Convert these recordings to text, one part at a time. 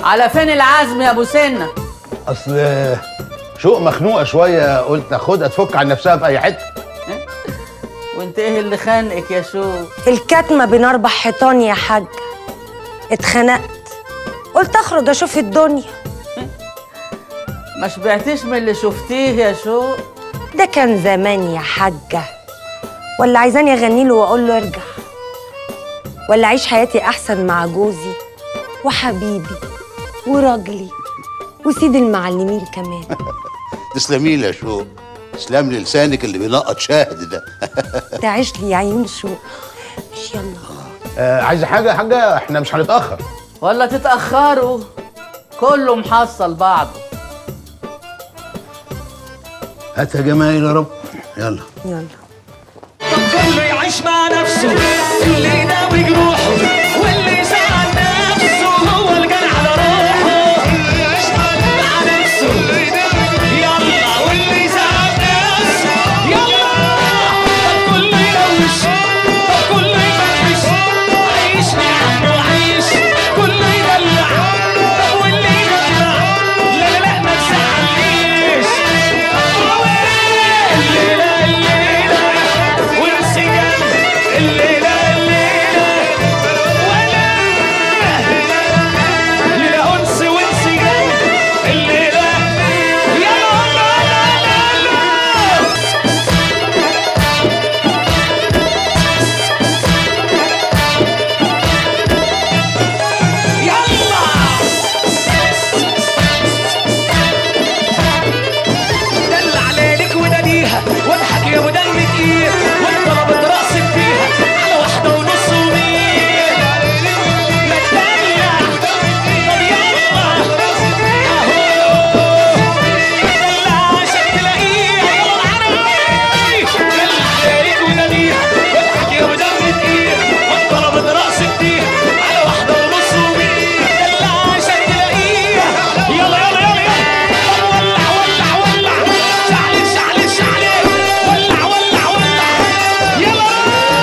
على فين العزم يا ابو سنه اصل شوق مخنوقه شويه قلت اخدها تفك عن نفسها في اي حته وانت ايه اللي خانقك يا شو الكتمة بين أربع حيطان يا حاج اتخنقت قلت أخرج أشوف الدنيا ما شبعتيش من اللي شفتيه يا شو ده كان زمان يا حاجة ولا عايزاني أغني له وأقول له ارجع ولا أعيش حياتي أحسن مع جوزي وحبيبي وراجلي وسيد المعلمين كمان تسلمي لي يا شو تسلم لي لسانك اللي بينقط شاهد ده تعيش لي يا عيون شو مش يلا آه عايزه حاجه يا حاجه احنا مش هنتاخر ولا تتاخروا كله محصل بعضه هات يا جمايل يا رب يلا يلا كله يعيش مع نفسه اللي يداوي جروحه واللي يزعل نفسه هو اللي كان على روحه اللي يعيش مع نفسه يلا واللي يزعل نفسه يلا طب كله يروش طب كله يفرفش عيش يا عم وعيش كله يدلع طب واللي يدلع لا لا لا ما تزعلنيش الليله الليله والسجن الليله الليله ولا ليله انس وانسجام الليله يا لا لا لا لا يلا دلع ليلك وناديها واضحك يا ودم تقيل وانت رابط راسك فيها على واحدة ونص وميل ما تدلع طب يلا اهو دلع عشان تلاقيها يلا العربي دلع ليلك وناديها واضحك يا ودم تقيل وانت رابط راسك فيها على واحدة ونص وميل دلع عشان تلاقيها يلا يلا يلا يلا طب ولع ولع ولع شعلي شعلي شعلي ولع ولع ولع يلا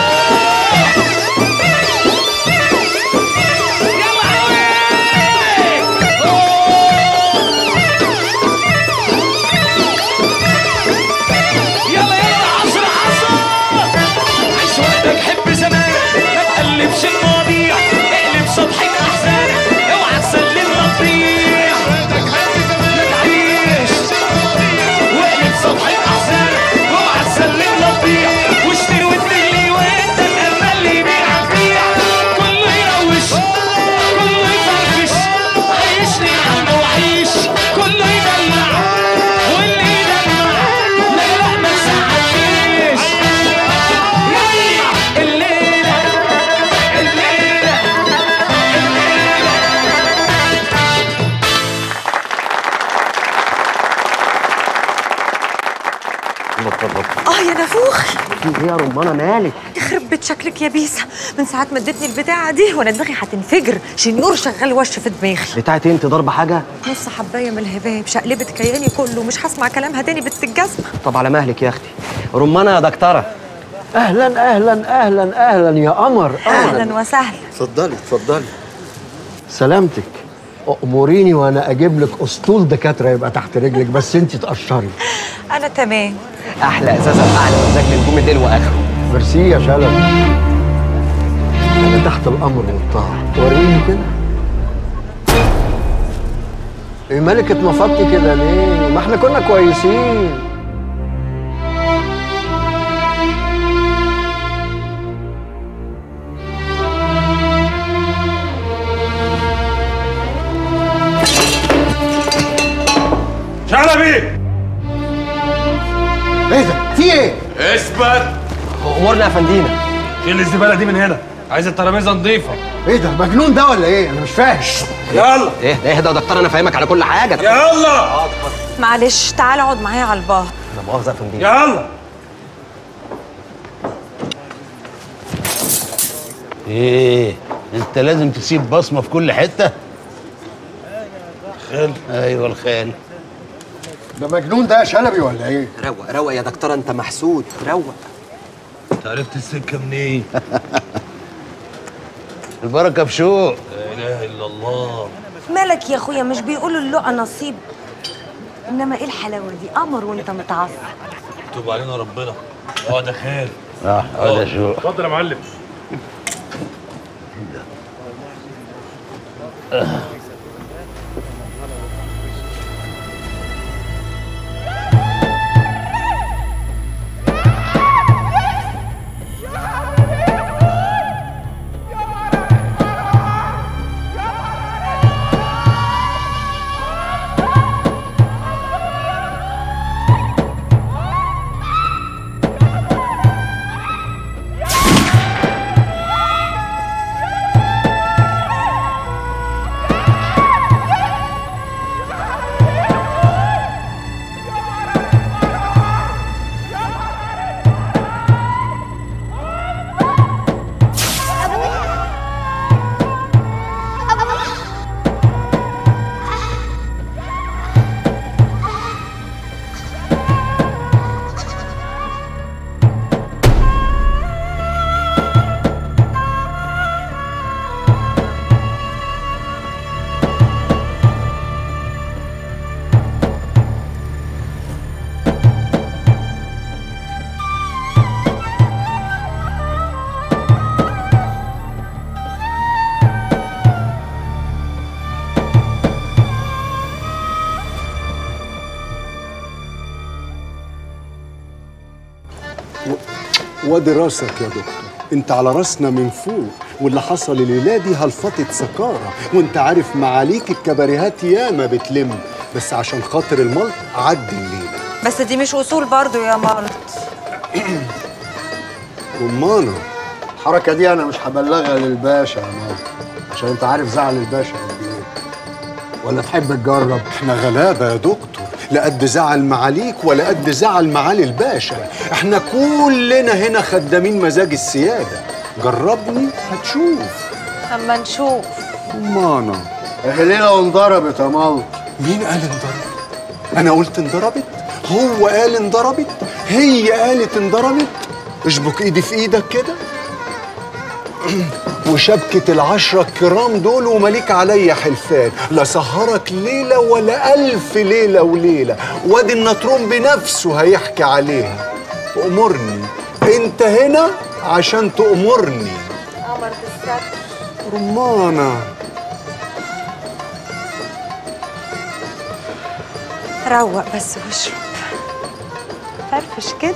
يلا يلا عصر عصر عيش وقتك حب زمانك ما تقلبش المواضيع اقلب صبحك احزانك اوعى تسلم للضيع ما تعيش واقلب صبحك احزانك اوعى تسلم للضيع واشتري وتدلي وانت الامل اللي يبيعك بيع كله يروش كله يفرفش عيشني يا عم وعيش كله يدلع واللي يدلع لا لا ما تزعلنيش يلا الليله الليله اه يا نافوخ في ايه يا رمانه مالك يخرب بيت شكلك يا بيسا من ساعة ما ادتني البتاعة دي وانا دماغي هتنفجر شنيور شغال وش في دماغي بتاعتي انت ضاربه حاجه نص حبايه من الهباب شقلبت كياني كله مش هسمع كلامها تاني بنت الجزمة طب على مهلك يا اختي رمانه يا دكتوره اهلا اهلا اهلا اهلا يا قمر اهلا وسهلا اتفضلي اتفضلي سلامتك اموريني وانا اجيب لك اسطول دكاتره يبقى تحت رجلك بس انت تقشري انا تمام احلى اساسا اعلى مزاج لنجوم الليل واخره ميرسي يا شلبي انا تحت الامر والطاعه وريني كده ايه مالك اتنفضتي كده ليه ما احنا كنا كويسين شلبي ايه ده في ايه اثبت امورنا يا فندينا شيل الزباله دي من هنا عايز الترابيزه نظيفه ايه ده مجنون ده ولا ايه انا مش فاهم يلا ايه اهدى يا دكتور انا فاهمك على كل حاجه ده يلا معلش تعال اقعد معايا على البار لا مؤاخذه يا فندينا يلا ايه انت لازم تسيب بصمه في كل حته خال ايوه الخال ده مجنون ده يا شلبي ولا ايه روق روق يا دكتور انت محسود روق انت عرفت السكه منين البركه في شوق لا اله الا الله مالك يا اخويا مش بيقولوا اللقا نصيب انما ايه الحلاوه دي قمر وانت متعصب تب علينا ربنا اه ده خير اه اه ده شوق اتفضل يا معلم وادي راسك يا دكتور انت على راسنا من فوق واللي حصل الليله دي هلفطة سكارة وانت عارف معاليك الكباريهات ياما بتلم بس عشان خاطر الملط عدي الليله بس دي مش اصول برضو يا مالط رمانه الحركه دي انا مش هبلغها للباشا يا مالك عشان انت عارف زعل الباشا قد ايه ولا تحب تجرب احنا غلابه يا دكتور لا قد زعل معاليك ولا قد زعل معالي الباشا احنا كلنا هنا خدامين مزاج السياده جربني هتشوف اما نشوف رمانه الليله وانضربت يا مالك مين قال انضربت؟ أنا قلت انضربت؟ هو قال انضربت؟ هي قالت انضربت؟ اشبك ايدي في ايدك كده وشبكة العشرة الكرام دول ومليك عليا حلفان لا سهرك ليلة ولا ألف ليلة وليلة وادي النطرون بنفسه هيحكي عليها أمرني انت هنا عشان تأمرني قمر بالستر رمانة روق بس واشرب فرفش كده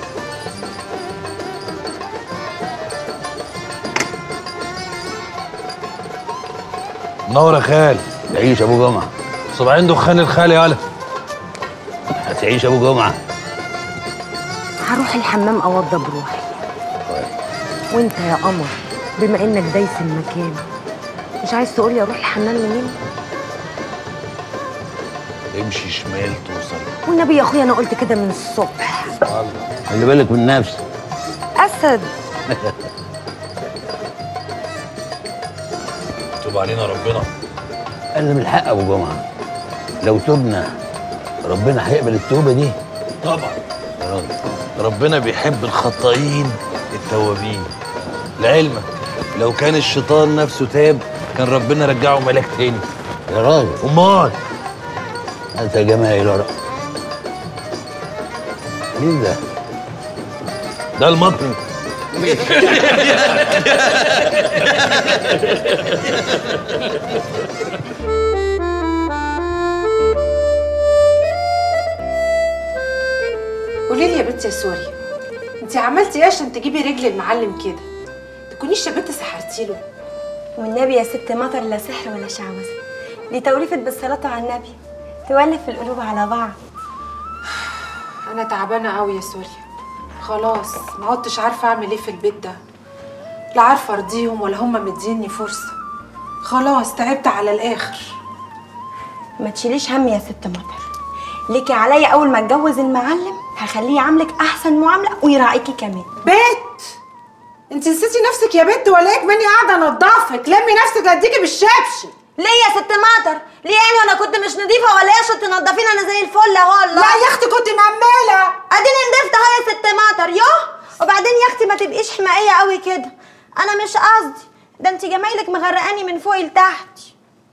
منور يا خال تعيش يا ابو جمعه صباعين دخان الخال يالا هتعيش يا ابو جمعه هروح الحمام اوضب روحي وانت يا قمر بما انك دايس المكان مش عايز تقولي اروح الحمام منين امشي شمال توصل والنبي يا اخويا انا قلت كده من الصبح خلي بالك من نفسك اسد تب علينا ربنا قال من الحق ابو جمعه لو تبنا ربنا هيقبل التوبه دي طبعا يا راجل ربنا بيحب الخطائين التوابين لعلمك لو كان الشيطان نفسه تاب كان ربنا رجعه ملاك تاني يا راجل امال انت يا جماعه لا مين ده؟ ده المطن قولي لي يا بنتي يا سوري انت عملتي ايه عشان تجيبي رجل المعلم كده تكونيش يا بنت سحرتي له والنبي يا ست مطر لا سحر ولا شعوذة دي توليفة بالصلاة على النبي تولف القلوب على بعض انا تعبانه قوي يا سوريا خلاص ما عدتش عارفه اعمل ايه في البيت ده لا عارفه ارضيهم ولا هم مديني فرصه خلاص تعبت على الاخر ما تشيليش هم يا ست مطر ليكي عليا اول ما اتجوز المعلم هخليه يعاملك احسن معامله ويراعيكي كمان بت انت نسيتي نفسك يا بت ولا ايه مني قاعده انضفك لمي نفسك اديكي بالشبشب ليه يا ست مطر ليه يعني وانا كنت مش نظيفه ولا ايه عشان تنضفيني انا زي الفل اهو والله لا يا اختي كنت مأمله اديني نضفت اهو يا ست مطر يوه وبعدين يا اختي ما تبقيش حمائيه قوي كده انا مش قصدي ده انت جمايلك مغرقاني من فوق لتحت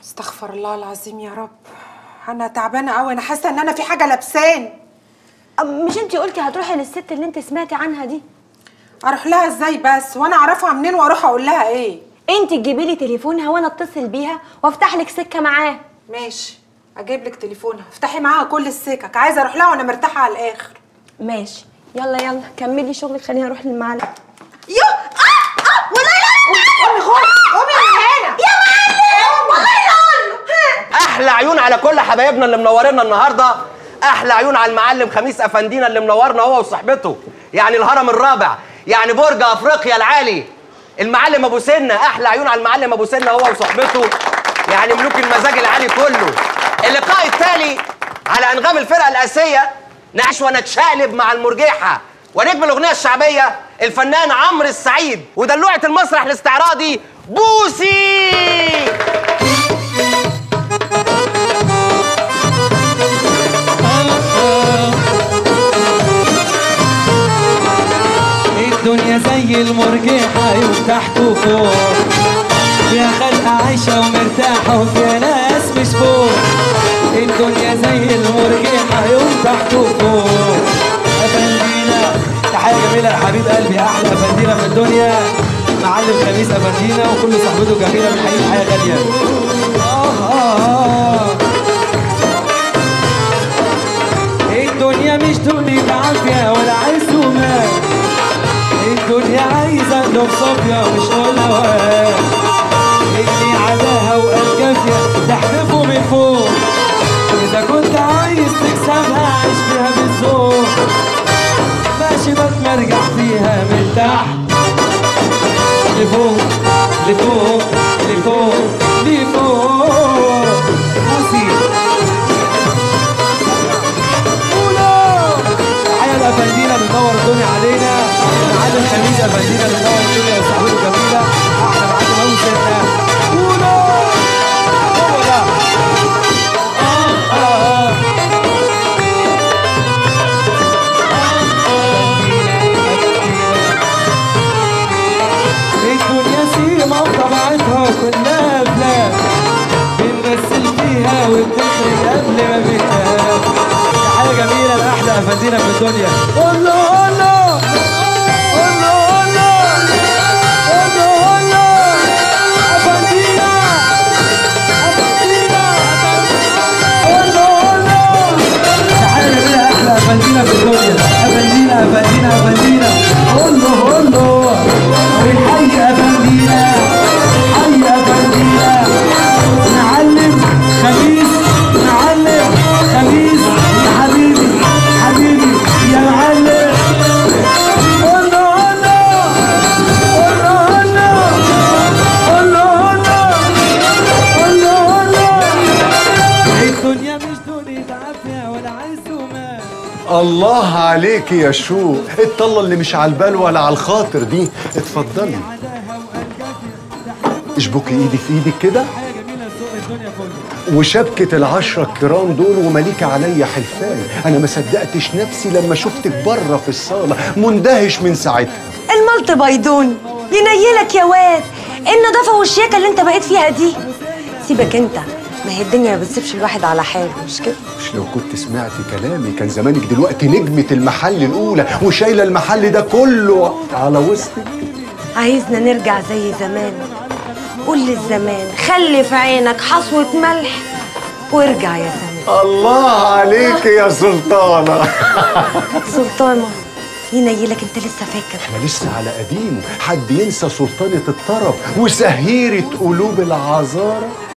استغفر الله العظيم يا رب انا تعبانه قوي انا حاسه ان انا في حاجه لابساني مش انتي قلتي هتروحي للست اللي انت سمعتي عنها دي اروح لها ازاي بس وانا اعرفها منين واروح اقول لها ايه انت تجيبي لي تليفونها وانا اتصل بيها وافتح لك سكه معاه ماشي اجيب لك تليفونها افتحي معاها كل السكك عايزه اروح لها وانا مرتاحه على الاخر ماشي يلا يلا كملي شغلك خليني اروح للمعلم يو اه اه ولا لا قومي خد قومي من هنا يا معلم والله احلى عيون على كل حبايبنا اللي منورينا النهارده احلى عيون على المعلم خميس افندينا اللي منورنا هو وصاحبته يعني الهرم الرابع يعني برج افريقيا العالي المعلم ابو سنه احلى عيون على المعلم ابو سنه هو وصاحبته يعني ملوك المزاج العالي كله اللقاء التالي على انغام الفرقه الاسيه نعيش ونتشقلب مع المرجحه ونجم الاغنيه الشعبيه الفنان عمرو السعيد ودلوعه المسرح الاستعراضي بوسي الدنيا زي المرجحة يوم تحت وفوق فيها خلقة عايشة ومرتاحة وفيها ناس مش فوق الدنيا زي المرجحة يوم تحت وفوق أفندينا تحية جميلة لحبيب قلبي أحلى أفندينا في الدنيا معلم خميس أفندينا وكل صحبته جميلة من حقيقة حياة غالية آه آه آه الدنيا مش دنيا عافية ولا عز ومال الدنيا عايزة قلوب صافية مش قلوات اللي عداها وقال كافية تحدفه من فوق إذا كنت عايز تكسبها عيش فيها بالذوق ماشي بتمرجع فيها من تحت لفوق لفوق لفوق لفوق بوسي تحية لأفندينا بتنور الدنيا علينا معلم خميس أفندينا بتنور الدنيا وصاحبته جميلة أحلى معلم أبو سنة قولوا هو ده آه آه الدنيا سيما وطبيعتها كلها أفلام بنمثل فيها وبنخرج قبل ما بننام دي حاجة جميلة لأحلى أفندينا في الدنيا قول له قول له قول له قول له قول له قول له أفندينا أفندينا قول له قول له دي حاجة جميلة أحلى أفندينا في الدنيا أفندينا أفندينا أفندينا قول له قول له والحي أفندينا حي أفندينا معلم خميس معلم خميس يا حبيبي حبيبي يا معلم قول له قول له قول له قول له قول له قول له قول له الدنيا مش دنيا عافية ولا عز ومال الله عليك يا شو الطلة اللي مش على البال ولا على الخاطر دي اتفضلي اشبكي ايدي في ايدك كده وشبكة العشرة الكرام دول ومليك عليا حلفان انا ما صدقتش نفسي لما شفتك بره في الصالة مندهش من ساعتها الملط بيضون ينيلك يا واد ايه النظافه والشياكه اللي انت بقيت فيها دي سيبك انت ما هي الدنيا ما بتسيبش الواحد على حاله مش كده مش لو كنت سمعت كلامي كان زمانك دلوقتي نجمة المحل الأولى وشايلة المحل ده كله على وسطك عايزنا نرجع زي زمان قول للزمان خلي في عينك حصوة ملح وارجع يا زمان الله عليك يا سلطانة سلطانة ينيلك انت لسه فاكر احنا لسه على قديمه حد ينسى سلطانة الطرب وسهيرة قلوب العذارى